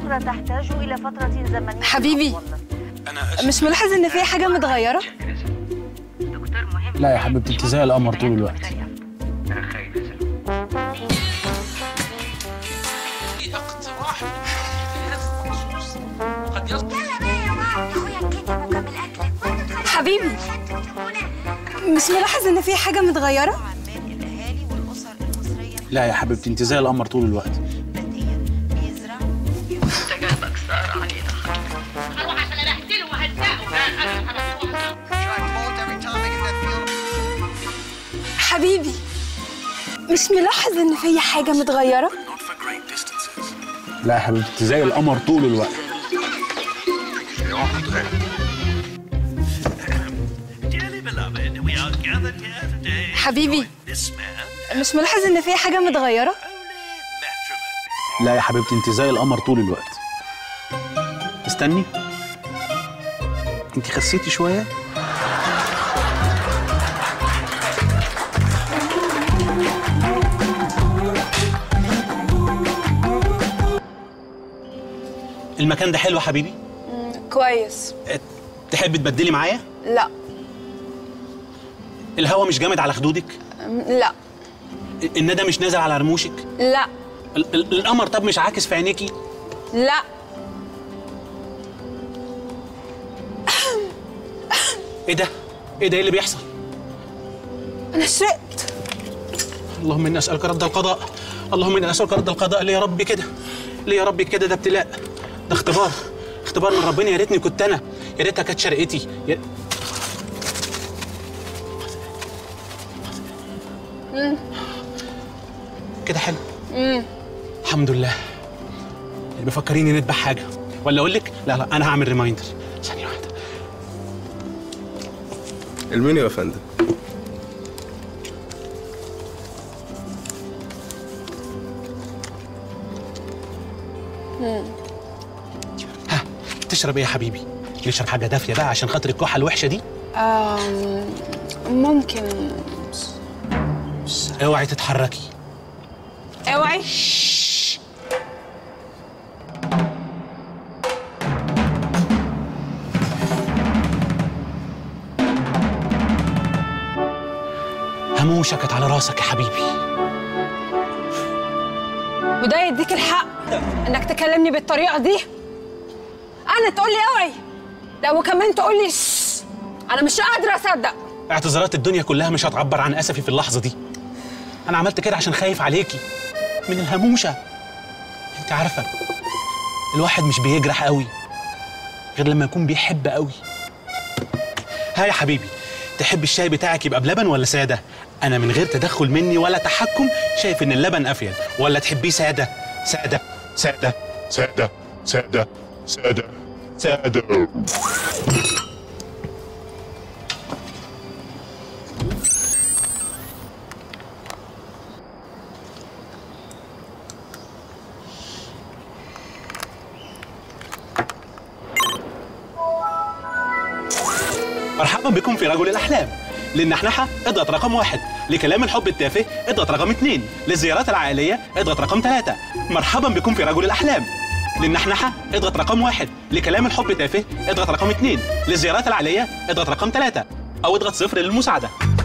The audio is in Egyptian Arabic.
الأسرة تحتاج إلى فترة زمنية حبيبي. أطول. انا اسف مش ملاحظ ان في حاجه متغيره دكتور مهم لا يا حبيبتي انت زي القمر طول الوقت في اقتراح في هذا الخصوص قد يصدر حبيبي مش ملاحظ ان في حاجه متغيره عمان الأهالي والأسر المصرية لا يا حبيبتي انت زي القمر طول الوقت بديا بيزرع حبيبي مش ملاحظ ان في حاجه متغيره لا يا حبيبتي انت زي القمر طول الوقت Dearly beloved, we are gathered here today. حبيبي This man, مش ملاحظ ان في حاجه متغيره only matrimony. لا يا حبيبتي انت زي القمر طول الوقت استني انت خسيتي شويه المكان ده حلو يا حبيبي كويس أه، تحب تبدلي معايا لا الهوا مش جامد على خدودك لا الندى مش نازل على رموشك لا ال- ال- القمر طب مش عاكس في عينيكي لا ايه ده ايه ده ايه اللي بيحصل انا شرقت اللهم اني اسالك رد القضاء اللهم اني اسالك رد القضاء ليه يا ربي كده ليه يا ربي كده ده ابتلاء ده اختبار اختبار من ربنا يا ريتني كنت انا يا ريتها كانت شرقتي يا... كده حلو الحمد لله اللي بيفكريني نذبح حاجه ولا اقول لك لا لا انا هعمل ريمايندر ثانيه واحده المنيو يا فندم ها تشرب ايه يا حبيبي نشرب حاجه دافيه بقى عشان خاطر الكحه الوحشه دي آم، ممكن اوعي تتحركي اوعي هموشة كانت على راسك يا حبيبي وده يديك الحق انك تكلمني بالطريقه دي انا تقول لي اوعي لا وكمان تقول لي شش. انا مش قادره اصدق اعتذارات الدنيا كلها مش هتعبر عن اسفي في اللحظه دي انا عملت كده عشان خايف عليكي من الهموشه انت عارفه الواحد مش بيجرح قوي غير لما يكون بيحب قوي ها يا حبيبي تحب الشاي بتاعك يبقى بلبن ولا ساده انا من غير تدخل مني ولا تحكم شايف ان اللبن افيد ولا تحبيه ساده ساده ساده سادة سادة سادة سادة مرحبا بكم في رجل الأحلام للنحنحة اضغط رقم واحد لكلام الحب التافه اضغط رقم اثنين للزيارات العائلية اضغط رقم ثلاثة مرحبا بكم في رجل الأحلام للنحنحة اضغط رقم واحد لكلام الحب التافه اضغط رقم اثنين للزيارات العائلية اضغط رقم ثلاثة أو اضغط صفر للمساعدة